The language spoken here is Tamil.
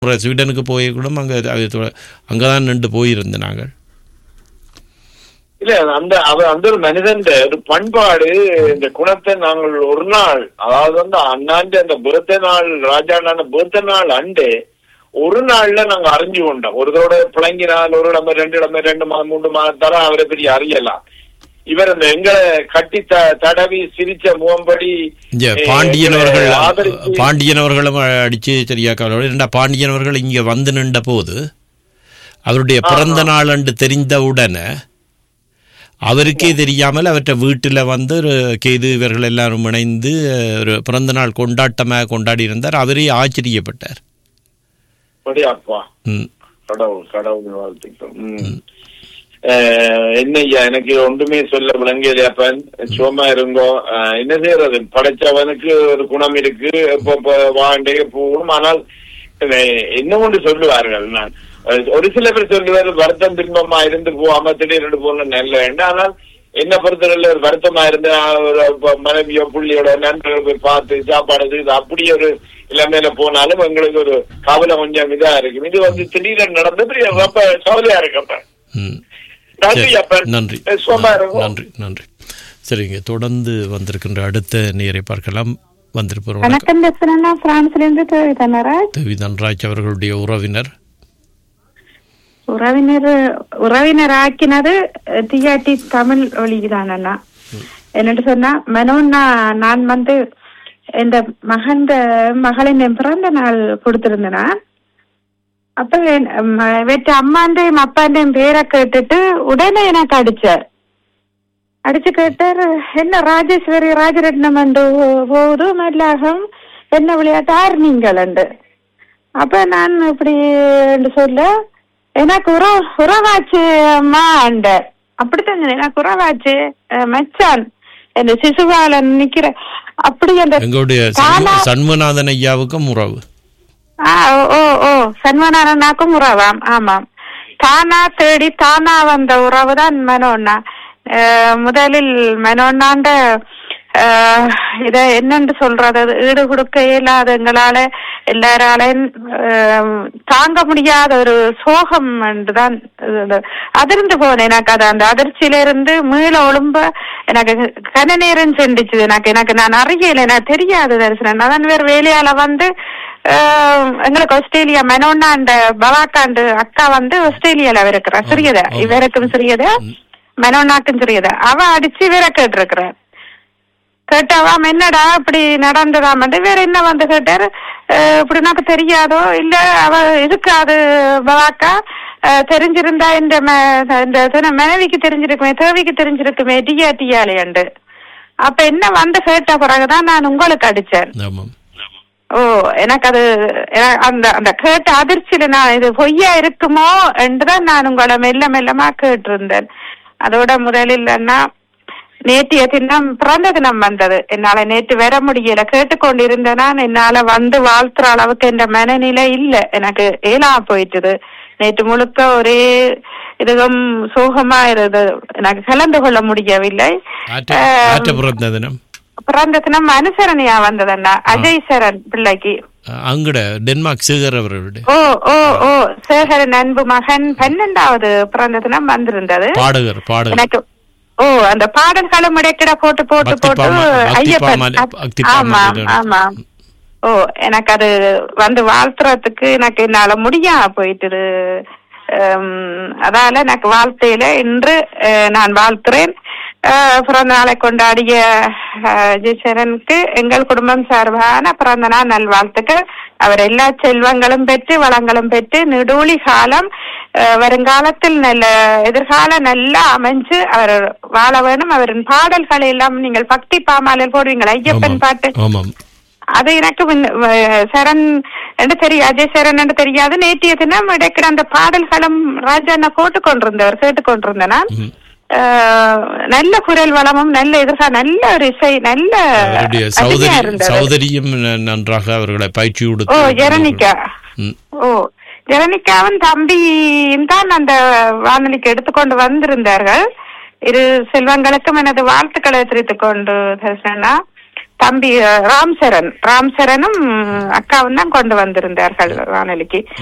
முறை ஸ்வீடனுக்கு போய் கூட அங்கே அங்கே தான் நின்று போயிருந்தோம் நாங்கள் இல்ல அந்த அவ அந்த ஒரு மனிதன் ஒரு பண்பாடு இந்த குணத்தை நாங்கள் ஒரு நாள் அதாவது வந்து அண்ணாண்டு அந்த பிறத்த நாள் ராஜாண்டான பிறத்த நாள் அண்டு ஒரு நாள்ல நாங்க அறிஞ்சு கொண்டோம் ஒரு தோட பிளங்கினால் ஒரு இடமே ரெண்டு இடமே ரெண்டு மாதம் மூன்று மாதம் தர அவரை பெரிய அறியலாம் இவர் அந்த எங்களை கட்டி த தடவி சிரிச்ச முகம்படி இங்க eh, பாண்டியன் அவர்கள் எங்களை ஆதரிச்சு பாண்டியன் அவர்களும் அடிச்சு சரியா கவலை ரெண்டா பாண்டியன் அவர்கள் இங்க வந்து நின்ற போது அவருடைய பிறந்த நாள் அன்று தெரிந்தவுடனே அவருக்கே தெரியாமல் அவற்றை வீட்டில் வந்து ஒரு கேது இவர்கள் எல்லாரும் இணைந்து ஒரு பிறந்த நாள் கொண்டாட்டமாக கொண்டாடி இருந்தார் அவரே ஆச்சரியப்பட்டார் அப்படியாப்பா ம் கடவுள் கடவுள் வாழ்த்துக்கள் ம். அஹ், என்னய்யா எனக்கு ஒன்றுமே சொல்ல விளங்கலையாப்பன் சும்மா இருங்கோ அஹ், என்ன செய்யறது படைச்சவனுக்கு ஒரு குணம் இருக்கு இப்ப இப்ப வாண்டே போகணும் ஆனால் அஹ், என்ன ஒன்று சொல்லுவார்கள் நான் அஹ், ஒரு சில பேர் சொல்லுவார் வருத்தம் துன்பமா இருந்து போகாம திடீர்னு போகணும் நல்ல வேண்டும் ஆனால் என்ன பொறுத்தவரையில ஒரு வருத்தமா இருந்தா ஒரு ப- மனைவியோ புள்ளியோட நண்பர்கள் போய் பார்த்து சாப்பாடு செய்து அப்படி ஒரு இளமையில போனாலும் எங்களுக்கு ஒரு கவலை கொஞ்சம் இதா இருக்கு இது வந்து திடீர்னு நடந்தது ரொம்ப கவலையா இருக்கப்ப ம் நன்றி சரி, அப்ப நன்றி சும்மா இருக்கும் நன்றி நன்றி சரிங்க தொடர்ந்து வந்திருக்கின்ற அடுத்த நேரை பார்க்கலாம் வந்திருப்பவர் வணக்கம் வணக்கம் பேசுறேன்னா பிரான்ஸ்ல இருந்து தேவி தனராஜ் தேவி தன்ராஜ் அவர்களுடைய உறவினர் உறவினர் உறவினர் ஆக்கினது டிஆர்டி தமிழ் ஒளிதான் அண்ணா என்னட்டு சொன்னா மனோன்னா நான் வந்து இந்த மகன் மகளின் என் பிறந்த நாள் கொடுத்திருந்தேனா அப்ப என்- ம- வெற்ற அம்மாண்டையும் அப்பாண்டையும் பேரை கேட்டுட்டு உடனே எனக்கு அடிச்சார் அடிச்சு கேட்டார் என்ன ராஜேஸ்வரி ராஜரட்னம் என்று போகுது மல்லாகம் என்ன விளையாட்டு ஆறு நீங்களண்டு அப்ப நான் இப்படி என்று சொல்ல எனக்கு உற உறவாச்சு அம்மா அண்ட அப்படித்தான் சொன்னேன். எனக்கு உறவாச்சு அஹ், மச்சான் இந்த சிசுபாலன் நிக்கிற அப்படி அந்த எங்களுடைய தானா- சண்முகநாதன் ஐயாவுக்கும் உறவு ஆ, ஓ ஓ ஓ சண்மனாரனாக்கும் உறவாம் ஆமாம் தானா தேடி தானா வந்த உறவு தான் மனோண்ணா அஹ், முதலில் மனோண்ணாண்ட அஹ், இத என்னன்னு சொல்றது அது ஈடு கொடுக்க இயலாத எங்களால எல்லாராலையும் அஹ், தாங்க முடியாத ஒரு சோகம் என்றுதான் இது. அதிர்ந்து போனேன் எனக்கு அது அந்த அதிர்ச்சியில இருந்து மீள ஒழும்ப எனக்கு கன நேரம் சென்றுச்சு எனக்கு எனக்கு நான் அறியல எனக்கு தெரியாது தரிசனம் நான் வேற வேலையால வந்து ஆஹ், எங்களுக்கு ஆஸ்திரேலியா மெனோன்னா அந்த பவாக்காண்டு அக்கா வந்து ஆஸ்திரேலியால இருக்கிறா சிறியத ஆமா. இவருக்கும் சிறியத மெனோனாக்கும் சிறியத அவ அடிச்சு இவரை கேட்டிருக்கிறார் கேட்டாவாம் என்னடா இப்படி நடந்ததாமண்டு வேற என்ன வந்து கேட்டாரு அஹ், இப்படி எனக்கு தெரியாதோ இல்ல அவ இருக்காது பவாக்கா அஹ், தெரிஞ்சிருந்தா இந்த ம- இந்த துணை மனைவிக்கு தெரிஞ்சிருக்குமே தேவிக்கு தெரிஞ்சிருக்குமே டியா டியாலேண்டு அப்ப என்ன வந்து கேட்ட பிறகுதான் நான் உங்களுக்கு அடிச்சேன் ஆமாம் ஓ எனக்கு அது எ- அந்த அந்த கேட்ட அதிர்ச்சியில நான் இது பொய்யா இருக்குமோ என்றுதான் நான் உங்களை மெல்ல மெல்லமா கேட்டிருந்தேன் அதோட முதலில் அண்ணா நேற்றைய தினம் பிறந்த தினம் வந்தது என்னால நேற்று வர முடியல கேட்டுக்கொண்டிருந்த நான் என்னால வந்து வாழ்த்துற அளவுக்கு என்ற மனநிலை இல்ல எனக்கு ஏலா போயிட்டுது நேற்று முழுக்க ஒரே இதுவும் சோகமா இருந்தது எனக்கு கலந்து கொள்ள முடியவில்லை ஆற்ற ஆம். ஆற்ற பிறந்த தினம் பிறந்த தினம் அனுசரணையா வந்ததண்ணா அஜய் சரண் பிள்ளைக்கு அங்கட டென்மார்க் சேகர் அவர்களுடைய ஓ ஓ ஓ சேகரன் அன்பு மகன் பன்னெண்டாவது பிறந்த தினம் வந்திருந்தது பாடகர் பாடகர் எனக்கு ஓ அந்த பாடல்களும் இடைக்கிட போட்டு போட்டு பக்தி போட்டு பாமா- பக்தி ஐயப்பன் பாமாலை- அப்- பக்தி ஆமா பாமாலை ஆமா ஓ எனக்கு அது வந்து வாழ்த்துறதுக்கு எனக்கு என்னால முடியாம போயிட்டுது ஹம், அதால எனக்கு வாழ்த்தையில இன்று அஹ், நான் வாழ்த்துறேன் அஹ், பிறந்த நாளை கொண்டாடிய அஹ், ஜெயசரனுக்கு எங்கள் குடும்பம் சார்பான பிறந்த நாள் நல்வாழ்த்துக்கள் அவர் எல்லா செல்வங்களும் பெற்று வளங்களும் பெற்று நெடூழி காலம் அஹ், வருங்காலத்தில் நல்ல எதிர்காலம் நல்லா அமைஞ்சு அவர் வாழ வேணும் அவரின் பாடல்களை எல்லாம் நீங்கள் பக்தி பாமாலில் போடுவீங்கள் ஐயப்பன் ஆமாம் பாட்டு ஆமாம் அது எனக்கு முன்ன- வ- சரண் என்று தெரியும் அஜய் சரண் என்று தெரியாது நேற்றைய தினம் இடைக்கிற அந்த பாடல்களும் ராஜா நான் போட்டுக் கொண்டிருந்தவர் கேட்டுக்கொண்டிருந்தேன் நான் ம். அஹ், நல்ல குரல் வளமும் நல்ல எதிர்கால நல்ல ஒரு இசை நல்ல அவருடைய அருமையா சகோதரி இருந்தது சகோதரியும் ந- நன்றாக அவர்களை பயிற்சி ஓ கொடுத்து ஜெரனிகா ம். ஓ ஜெரனிகாவும் தம்பியும் தான் அந்த வானொலிக்கு எடுத்துக்கொண்டு வந்திருந்தார்கள் இரு செல்வங்களுக்கும் எனது வாழ்த்துக்களை தெரிவித்துக் கொண்டு தரிசனா தம்பி அஹ், ராம் சரண் ராம் சரணும் அக்காவும் தான் கொண்டு வந்திருந்தார்கள் வானொலிக்கு